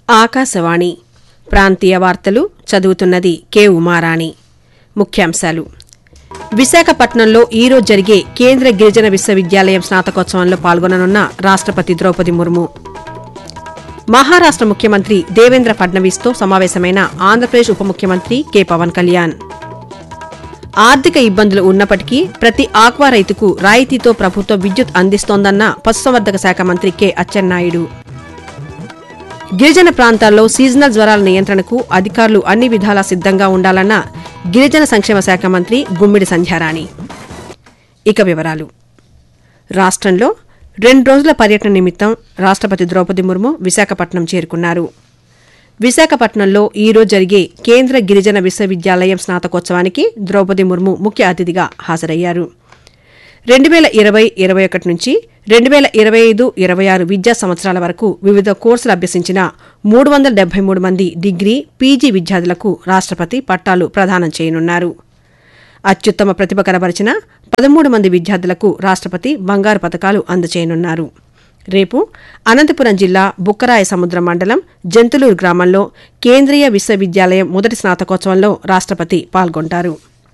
ఆకాశవాణి ప్రాంతీయ వార్తలు చదువుతున్నది కె ఉమారాణి ముఖ్యాంశాలు విశాఖపట్నంలో ఈరోజు జరిగే కేంద్ర గిరిజన విశ్వవిద్యాలయం స్నాతకోత్సవంలో పాల్గొననున్న రాష్ట్రపతి ద్రౌపది ముర్ము మహారాష్ట్ర ముఖ్యమంత్రి దేవేంద్ర ఫడ్నవీస్తో సమావేశమైన ఆంధ్రప్రదేశ్ ఉప ముఖ్యమంత్రి కె పవన్ కళ్యాణ్ ఆర్థిక ఇబ్బందులు ఉన్నప్పటికీ ప్రతి ఆక్వా రైతుకు రాయితీతో ప్రభుత్వం విద్యుత్ అందిస్తోందన్న పశుసంవర్ధక శాఖ మంత్రి కె అచ్చెన్నాయుడు గిరిజన ప్రాంతాల్లో సీజనల్ జ్వరాల నియంత్రణకు అధికారులు అన్ని విధాలా సిద్ధంగా ఉండాలన్న గిరిజన సంక్షేమ శాఖ మంత్రి గుమ్మిడి సంధ్యారాణి ఇక వివరాలు రాష్ట్రంలో రెండు రోజుల పర్యటన నిమిత్తం రాష్ట్రపతి ద్రౌపది ముర్ము విశాఖపట్నం చేరుకున్నారు విశాఖపట్నంలో ఈ రోజు జరిగే కేంద్ర గిరిజన విశ్వవిద్యాలయం స్నాతకోత్సవానికి ద్రౌపది ముర్ము ముఖ్య అతిథిగా హాజరయ్యారు రెండు వేల ఇరవై ఇరవై ఒకటి నుంచి రెండు వేల ఇరవై ఐదు ఇరవై ఆరు విద్యా సంవత్సరాల వరకు వివిధ కోర్సులు అభ్యసించిన మూడు వందల డెబ్బై మూడు మంది డిగ్రీ పీజీ విద్యార్థులకు రాష్ట్రపతి పట్టాలు ప్రదానం చేయనున్నారు అత్యుత్తమ ప్రతిభ కనబరిచిన పదమూడు మంది విద్యార్థులకు రాష్ట్రపతి బంగారు పథకాలు అందజేయనున్నారు రేపు అనంతపురం జిల్లా బుక్కరాయ సముద్రం మండలం జంతులూరు గ్రామంలో కేంద్రీయ విశ్వవిద్యాలయం మొదటి స్నాతకోత్సవంలో రాష్ట్రపతి పాల్గొంటారు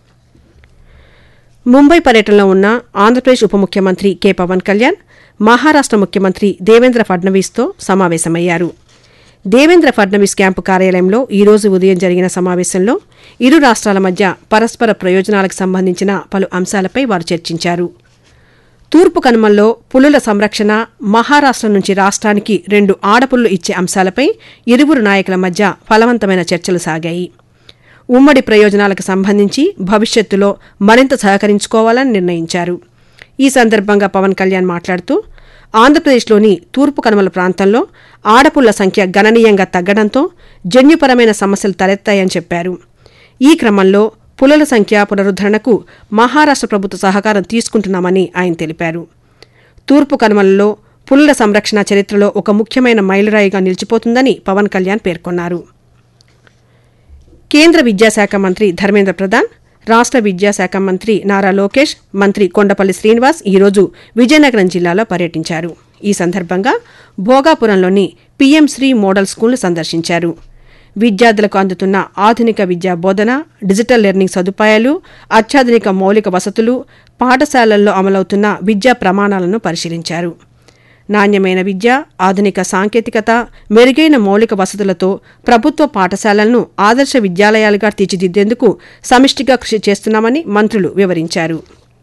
ముంబై పర్యటనలో ఉన్న ఆంధ్రప్రదేశ్ ఉప ముఖ్యమంత్రి కె పవన్ కళ్యాణ్ మహారాష్ట్ర ముఖ్యమంత్రి దేవేంద్ర ఫడ్నవీస్తో సమావేశమయ్యారు దేవేంద్ర ఫడ్నవీస్ క్యాంపు కార్యాలయంలో ఈ రోజు ఉదయం జరిగిన సమావేశంలో ఇరు రాష్ట్రాల మధ్య పరస్పర ప్రయోజనాలకు సంబంధించిన పలు అంశాలపై వారు చర్చించారు తూర్పు కనుమల్లో పులుల సంరక్షణ మహారాష్ట్ర నుంచి రాష్ట్రానికి రెండు ఆడపుల్లు ఇచ్చే అంశాలపై ఇరువురు నాయకుల మధ్య ఫలవంతమైన చర్చలు సాగాయి ఉమ్మడి ప్రయోజనాలకు సంబంధించి భవిష్యత్తులో మరింత సహకరించుకోవాలని నిర్ణయించారు ఈ సందర్భంగా పవన్ కళ్యాణ్ మాట్లాడుతూ ఆంధ్రప్రదేశ్లోని తూర్పు కనుమల ప్రాంతంలో ఆడపుళ్ల సంఖ్య గణనీయంగా తగ్గడంతో జన్యుపరమైన సమస్యలు తలెత్తాయని చెప్పారు ఈ క్రమంలో పులుల సంఖ్య పునరుద్ధరణకు మహారాష్ట్ర ప్రభుత్వ సహకారం తీసుకుంటున్నామని ఆయన తెలిపారు తూర్పు కనుమలలో పులుల సంరక్షణ చరిత్రలో ఒక ముఖ్యమైన మైలురాయిగా నిలిచిపోతుందని పవన్ కళ్యాణ్ పేర్కొన్నారు కేంద్ర విద్యాశాఖ మంత్రి ధర్మేంద్ర ప్రధాన్ రాష్ట్ర విద్యాశాఖ మంత్రి నారా లోకేష్ మంత్రి కొండపల్లి శ్రీనివాస్ ఈరోజు విజయనగరం జిల్లాలో పర్యటించారు ఈ సందర్భంగా భోగాపురంలోని పీఎం శ్రీ మోడల్ స్కూల్ను సందర్శించారు విద్యార్థులకు అందుతున్న ఆధునిక విద్యా బోధన డిజిటల్ లెర్నింగ్ సదుపాయాలు అత్యాధునిక మౌలిక వసతులు పాఠశాలల్లో అమలవుతున్న విద్యా ప్రమాణాలను పరిశీలించారు నాణ్యమైన విద్య ఆధునిక సాంకేతికత మెరుగైన మౌలిక వసతులతో ప్రభుత్వ పాఠశాలలను ఆదర్శ విద్యాలయాలుగా తీర్చిదిద్దేందుకు సమిష్టిగా కృషి చేస్తున్నామని మంత్రులు వివరించారు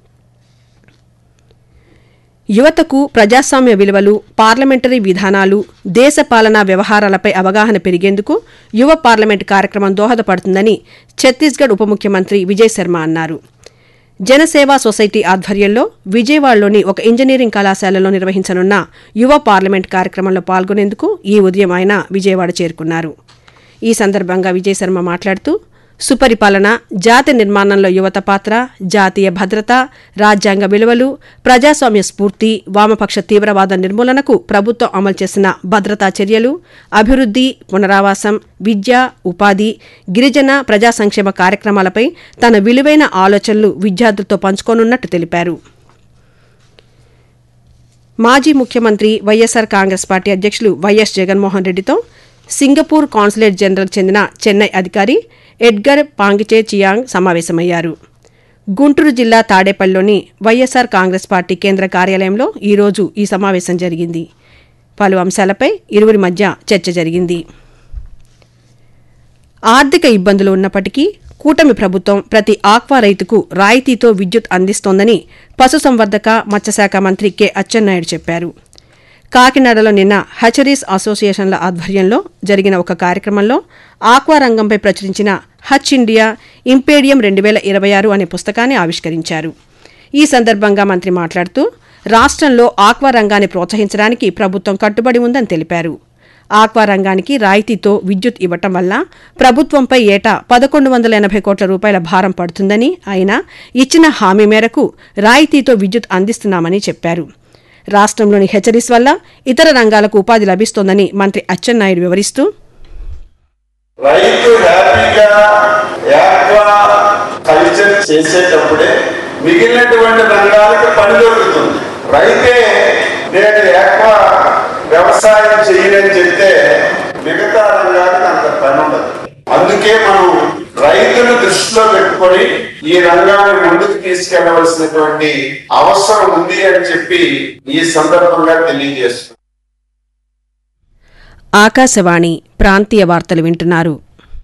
యువతకు ప్రజాస్వామ్య విలువలు పార్లమెంటరీ విధానాలు దేశ పాలనా వ్యవహారాలపై అవగాహన పెరిగేందుకు యువ పార్లమెంట్ కార్యక్రమం దోహదపడుతుందని ఛత్తీస్గఢ్ ఉప ముఖ్యమంత్రి విజయ్ శర్మ అన్నారు జనసేవా సొసైటీ ఆధ్వర్యంలో విజయవాడలోని ఒక ఇంజనీరింగ్ కళాశాలలో నిర్వహించనున్న యువ పార్లమెంట్ కార్యక్రమంలో పాల్గొనేందుకు ఈ ఉదయం ఆయన విజయవాడ చేరుకున్నారు ఈ సందర్భంగా విజయ్ శర్మ మాట్లాడుతూ సుపరిపాలన జాతి నిర్మాణంలో యువత పాత్ర జాతీయ భద్రత రాజ్యాంగ విలువలు ప్రజాస్వామ్య స్ఫూర్తి వామపక్ష తీవ్రవాద నిర్మూలనకు ప్రభుత్వం అమలు చేసిన భద్రతా చర్యలు అభివృద్ధి పునరావాసం విద్య ఉపాధి గిరిజన ప్రజా సంక్షేమ కార్యక్రమాలపై తన విలువైన ఆలోచనలు విద్యార్థులతో పంచుకోనున్నట్టు తెలిపారు మాజీ ముఖ్యమంత్రి వైఎస్సార్ కాంగ్రెస్ పార్టీ అధ్యక్షులు వైఎస్ జగన్మోహన్ రెడ్డితో సింగపూర్ కాన్సులేట్ జనరల్ చెందిన చెన్నై అధికారి ఎడ్గర్ పాంగిచే చియాంగ్ సమావేశమయ్యారు గుంటూరు జిల్లా తాడేపల్లిలోని వైఎస్సార్ కాంగ్రెస్ పార్టీ కేంద్ర కార్యాలయంలో ఈరోజు ఈ సమావేశం జరిగింది పలు అంశాలపై ఇరువురి మధ్య చర్చ జరిగింది ఆర్థిక ఇబ్బందులు ఉన్నప్పటికీ కూటమి ప్రభుత్వం ప్రతి ఆక్వా రైతుకు రాయితీతో విద్యుత్ అందిస్తోందని పశుసంవర్ధక మత్స్యశాఖ మంత్రి కె అచ్చెన్నాయుడు చెప్పారు కాకినాడలో నిన్న హచరీస్ అసోసియేషన్ల ఆధ్వర్యంలో జరిగిన ఒక కార్యక్రమంలో ఆక్వా రంగంపై ప్రచురించిన హచ్ ఇండియా ఇంపేడియం రెండు వేల ఇరవై ఆరు అనే పుస్తకాన్ని ఆవిష్కరించారు ఈ సందర్భంగా మంత్రి మాట్లాడుతూ రాష్ట్రంలో ఆక్వా రంగాన్ని ప్రోత్సహించడానికి ప్రభుత్వం కట్టుబడి ఉందని తెలిపారు ఆక్వా రంగానికి రాయితీతో విద్యుత్ ఇవ్వటం వల్ల ప్రభుత్వంపై ఏటా పదకొండు వందల ఎనభై కోట్ల రూపాయల భారం పడుతుందని అయినా ఇచ్చిన హామీ మేరకు రాయితీతో విద్యుత్ అందిస్తున్నామని చెప్పారు రాష్ట్రంలోని హెచ్చరీస్ వల్ల ఇతర రంగాలకు ఉపాధి లభిస్తోందని మంత్రి అచ్చెన్నాయుడు వివరిస్తూ రైతు హ్యాపీగా యాక్వా కల్చర్ చేసేటప్పుడే మిగిలినటువంటి రంగాలకు పని దొరుకుతుంది రైతే నేను యాక్వా వ్యవసాయం చేయనని చెప్తే మిగతా రంగానికి అంత పని ఉండదు అందుకే మనం రైతును దృష్టిలో పెట్టుకొని ఈ రంగాన్ని ముందుకు తీసుకెళ్లవలసినటువంటి అవసరం ఉంది అని చెప్పి ఈ సందర్భంగా తెలియజేస్తున్నాం ఆకాశవాణి ప్రాంతీయ వార్తలు వింటున్నారు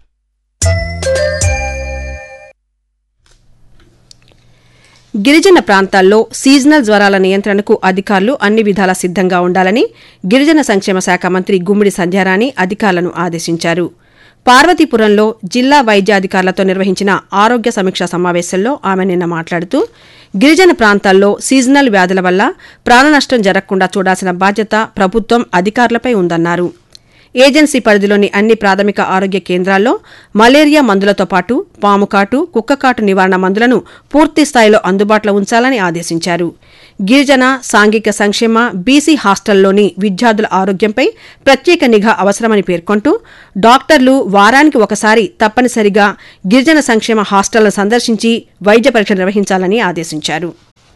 గిరిజన ప్రాంతాల్లో సీజనల్ జ్వరాల నియంత్రణకు అధికారులు అన్ని విధాలా సిద్దంగా ఉండాలని గిరిజన సంక్షేమ శాఖ మంత్రి గుమ్మిడి సంధ్యారాణి అధికారులను ఆదేశించారు పార్వతీపురంలో జిల్లా వైద్యాధికారులతో నిర్వహించిన ఆరోగ్య సమీక్షా సమావేశంలో ఆమె నిన్న మాట్లాడుతూ గిరిజన ప్రాంతాల్లో సీజనల్ వ్యాధుల వల్ల ప్రాణనష్టం జరగకుండా చూడాల్సిన బాధ్యత ప్రభుత్వం అధికారులపై ఉందన్నారు ఏజెన్సీ పరిధిలోని అన్ని ప్రాథమిక ఆరోగ్య కేంద్రాల్లో మలేరియా మందులతో పాటు పాముకాటు కుక్కకాటు నివారణ మందులను పూర్తి స్థాయిలో అందుబాటులో ఉంచాలని ఆదేశించారు గిరిజన సాంఘిక సంక్షేమ బీసీ హాస్టల్లోని విద్యార్థుల ఆరోగ్యంపై ప్రత్యేక నిఘా అవసరమని పేర్కొంటూ డాక్టర్లు వారానికి ఒకసారి తప్పనిసరిగా గిరిజన సంక్షేమ హాస్టళ్లను సందర్శించి వైద్య పరీక్ష నిర్వహించాలని ఆదేశించారు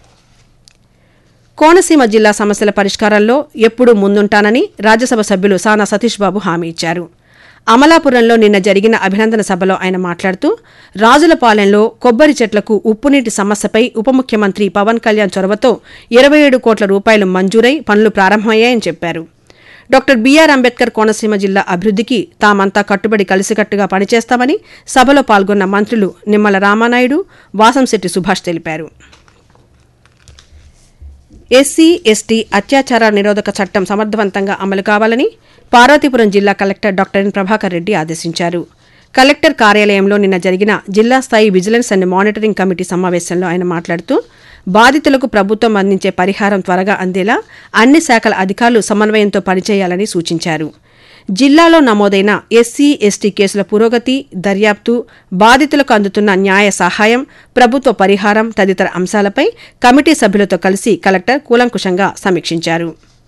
కోనసీమ జిల్లా సమస్యల పరిష్కారంలో ఎప్పుడూ ముందుంటానని రాజ్యసభ సభ్యులు సానా సతీష్ బాబు హామీ ఇచ్చారు అమలాపురంలో నిన్న జరిగిన అభినందన సభలో ఆయన మాట్లాడుతూ రాజులపాలెంలో కొబ్బరి చెట్లకు ఉప్పునీటి సమస్యపై ఉప ముఖ్యమంత్రి పవన్ కళ్యాణ్ చొరవతో ఇరవై ఏడు కోట్ల రూపాయలు మంజూరై పనులు ప్రారంభమయ్యాయని చెప్పారు డాక్టర్ బీఆర్ అంబేద్కర్ కోనసీమ జిల్లా అభివృద్ధికి తామంతా కట్టుబడి కలిసికట్టుగా పనిచేస్తామని సభలో పాల్గొన్న మంత్రులు నిమ్మల రామానాయుడు వాసంశెట్టి సుభాష్ తెలిపారు ఎస్సీ ఎస్టీ అత్యాచార నిరోధక చట్టం సమర్థవంతంగా అమలు కావాలని పార్వతీపురం జిల్లా collector doctor N Prabhakar Reddy ఆదేశించారు కలెక్టర్ కార్యాలయంలో నిన్న జరిగిన జిల్లా స్థాయి విజిలెన్స్ అండ్ మానిటరింగ్ కమిటీ సమావేశంలో ఆయన మాట్లాడుతూ బాధితులకు ప్రభుత్వం అందించే పరిహారం త్వరగా అందేలా అన్ని శాఖల అధికారులు సమన్వయంతో పనిచేయాలని సూచించారు జిల్లాలో నమోదైన ఎస్సీ ఎస్టీ కేసుల పురోగతి దర్యాప్తు బాధితులకు అందుతున్న న్యాయ సహాయం ప్రభుత్వ పరిహారం తదితర అంశాలపై కమిటీ సభ్యులతో కలిసి కలెక్టర్ కూలంకుషంగా సమీక్షించారు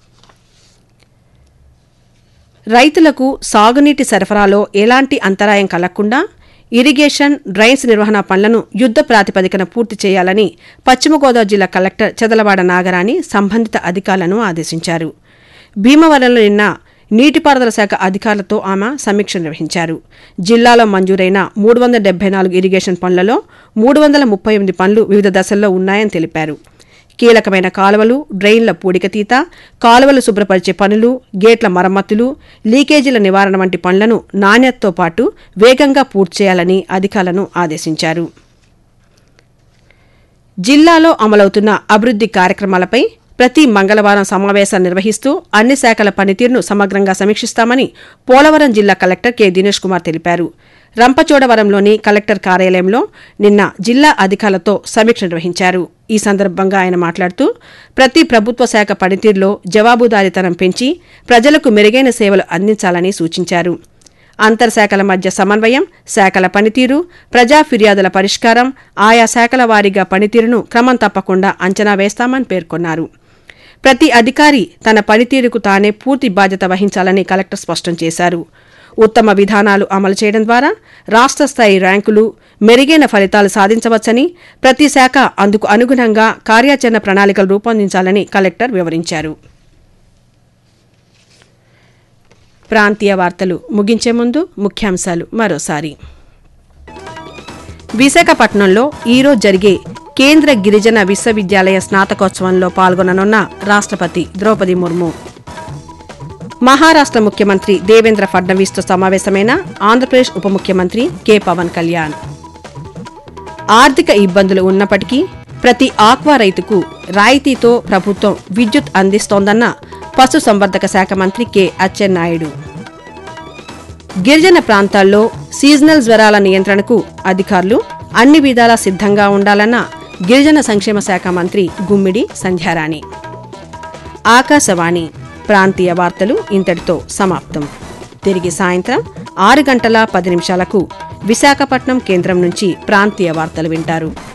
రైతులకు సాగునీటి సరఫరాలో ఎలాంటి అంతరాయం కలగకుండా ఇరిగేషన్ డ్రైన్స్ నిర్వహణ పనులను యుద్ద ప్రాతిపదికన పూర్తి చేయాలని పశ్చిమ గోదావరి జిల్లా కలెక్టర్ చెదలవాడ నాగరాణి సంబంధిత అధికారులను ఆదేశించారు భీమవరంలో నిన్న నీటిపారుదల శాఖ అధికారులతో ఆమె సమీక్ష నిర్వహించారు జిల్లాలో మంజూరైన మూడు వందల డెబ్బై నాలుగు ఇరిగేషన్ పనులలో మూడు వందల ముప్పై ఎనిమిది పనులు వివిధ దశల్లో ఉన్నాయని తెలిపారు కీలకమైన కాలువలు డ్రైన్ల పూడికతీత కాలువలు శుభ్రపరిచే పనులు గేట్ల మరమ్మతులు లీకేజీల నివారణ వంటి పనులను నాణ్యతతో పాటు వేగంగా పూర్తి చేయాలని అధికారులను ఆదేశించారు జిల్లాలో అమలవుతున్న అభివృద్ది కార్యక్రమాలపై ప్రతి మంగళవారం సమావేశాలు నిర్వహిస్తూ అన్ని శాఖల పనితీరును సమగ్రంగా సమీక్షిస్తామని పోలవరం జిల్లా కలెక్టర్ కె దినేష్ కుమార్ తెలిపారు రంపచోడవరంలోని కలెక్టర్ కార్యాలయంలో నిన్న జిల్లా అధికారులతో సమీక్ష నిర్వహించారు ఈ సందర్భంగా ఆయన మాట్లాడుతూ ప్రతి ప్రభుత్వ శాఖ పనితీరులో జవాబుదారీతనం పెంచి ప్రజలకు మెరుగైన సేవలు అందించాలని సూచించారు అంతర్శాఖల మధ్య సమన్వయం శాఖల పనితీరు ప్రజా ఫిర్యాదుల పరిష్కారం ఆయా శాఖల వారీగా పనితీరును క్రమం తప్పకుండా అంచనా వేస్తామని పేర్కొన్నారు ప్రతి అధికారి తన పనితీరుకు తానే పూర్తి బాధ్యత వహించాలని కలెక్టర్ స్పష్టం చేశారు ఉత్తమ విధానాలు అమలు చేయడం ద్వారా రాష్ట్ర స్థాయి ర్యాంకులు మెరుగైన ఫలితాలు సాధించవచ్చని ప్రతి శాఖ అందుకు అనుగుణంగా కార్యాచరణ ప్రణాళికలు రూపొందించాలని కలెక్టర్ వివరించారు ప్రాంతీయ వార్తలు ముగించే ముందు ముఖ్యాంశాలు మరోసారి విశాఖపట్నంలో ఈరోజు జరిగే కేంద్ర గిరిజన విశ్వవిద్యాలయ స్నాతకోత్సవంలో పాల్గొననున్న రాష్ట్రపతి ద్రౌపది ముర్ము మహారాష్ట్ర ముఖ్యమంత్రి దేవేంద్ర ఫడ్నవీస్తో సమావేశమైన ఆంధ్రప్రదేశ్ ఉప ముఖ్యమంత్రి కె పవన్ కళ్యాణ్ ఆర్థిక ఇబ్బందులు ఉన్నప్పటికీ ప్రతి ఆక్వా రైతుకు రాయితీతో ప్రభుత్వం విద్యుత్ అందిస్తోందన్న పశుసంవర్ధక శాఖ మంత్రి కె అచ్చెన్నాయుడు గిరిజన ప్రాంతాల్లో సీజనల్ జ్వరాల నియంత్రణకు అధికారులు అన్ని విధాలా సిద్ధంగా ఉండాలన్న గిరిజన సంక్షేమ శాఖ మంత్రి గుమ్మిడి సంధ్యారాణి ఆకాశవాణి ప్రాంతీయ వార్తలు ఇంతటితో సమాప్తం తిరిగి సాయంత్రం ఆరు గంటల పది నిమిషాలకు విశాఖపట్నం కేంద్రం నుంచి ప్రాంతీయ వార్తలు వింటారు